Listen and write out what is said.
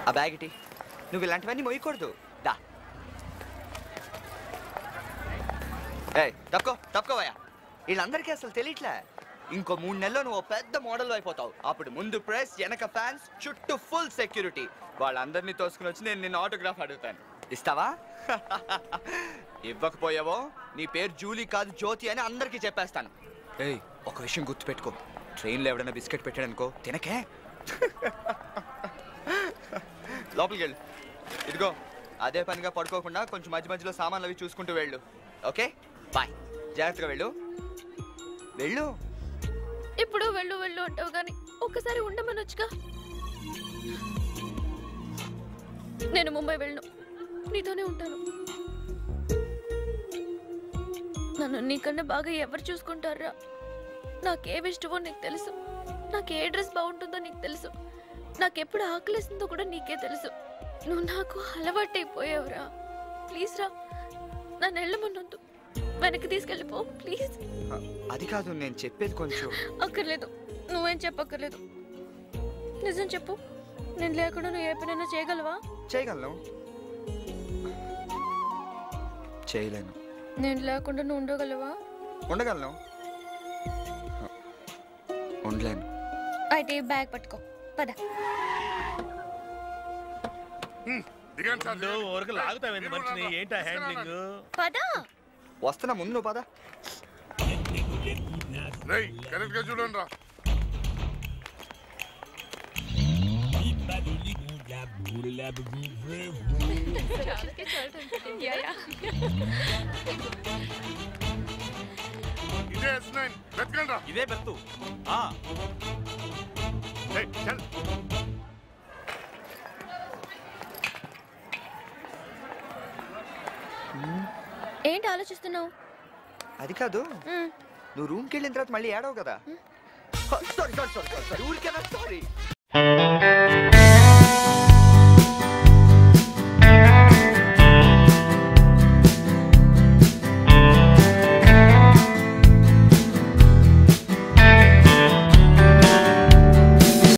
ఆ బ్యాగ్ ఇటీ నువ్వు ఇలాంటివన్నీ మోయకూడదు దా ఏయ్ తప్పుకో తప్పుకోవయ్యా వీళ్ళందరికీ అసలు తెలియట్లే ఇంకో మూడు నెలల్లో నువ్వు ఓ పెద్ద మోడల్ అయిపోతావు అప్పుడు ముందు ప్రెస్ వెనక ఫ్యాన్స్ చుట్టూ ఫుల్ సెక్యూరిటీ వాళ్ళందరినీ తోసుకుని వచ్చి నేను నిన్ను ఆటోగ్రాఫ్ అడుగుతాను ఇస్తావా ఇవ్వకపోయావో నీ పేరు జూలీ కాదు జ్యోతి అని అందరికీ చెప్పేస్తాను ఏయ్ ఒక విషయం గుర్తుపెట్టుకో ట్రైన్లో ఎవడైనా బిస్కెట్ పెట్టాడనుకో తినకే లోపలికి వెళ్ళు ఇదిగో అదే పనిగా పడుకోకుండా కొంచెం మధ్య మధ్యలో సామాన్లు అవి చూసుకుంటూ వెళ్ళు ఓకే బాయ్ జాగ్రత్తగా వెళ్ళు వెళ్ళు ఇప్పుడు వెళ్ళు వెళ్ళు అంటావు కానీ ఒక్కసారి ఉండమనొచ్చుగా నేను ముంబై వెళ్ళను నీతోనే ఉంటాను నన్ను నీకన్నా బాగా ఎవరు చూసుకుంటారా నాకేమి ఇష్టమో నీకు తెలుసు నాకు ఏ డ్రెస్ బాగుంటుందో నీకు తెలుసు నాకెప్పుడు ఆకలిస్తుందో కూడా నీకే తెలుసు నువ్వు నాకు అలవాటైపోయావురా ప్లీజ్ రా నన్ను వెళ్ళమన్నొద్దు వెనక్కి తీసుకెళ్ళిపో ప్లీజ్ అ- అది కాదు నేను చెప్పేది కొంచెం అక్కర్లేదు నువ్వేం చెప్పక్కర్లేదు నిజం చెప్పు నేను లేకుండా నువ్వు ఏ పనైనా చేయగలవా చేయగలను చేయలేను నేను లేకుండా నువ్వు ఉండగలవా ఉండగలను ఉండలేను అయితే ఈ బ్యాగ్ పట్టుకో పద దిగండి సార్ నువ్వు ఊరికి లాగుతావేంది మనిషిని ఏంటా హ్యాండ్లింగ్ పద వస్తున్నా ముందు నువ్వు పద రేయ్ కరెక్ట్ గా చూడండి రా ఇదే ఎస్ నైన్ వెతకండి రా ఇదే బెర్తు ఆ రేయ్, చల్ ఏంటి ఆలోచిస్తున్నావు అది కాదు మ్, నువ్వు రూమ్కి వెళ్ళిన తర్వాత మళ్ళీ ఏడవు కదా సారీ సారీ సారీ సారీ ఊరికేనా సారీ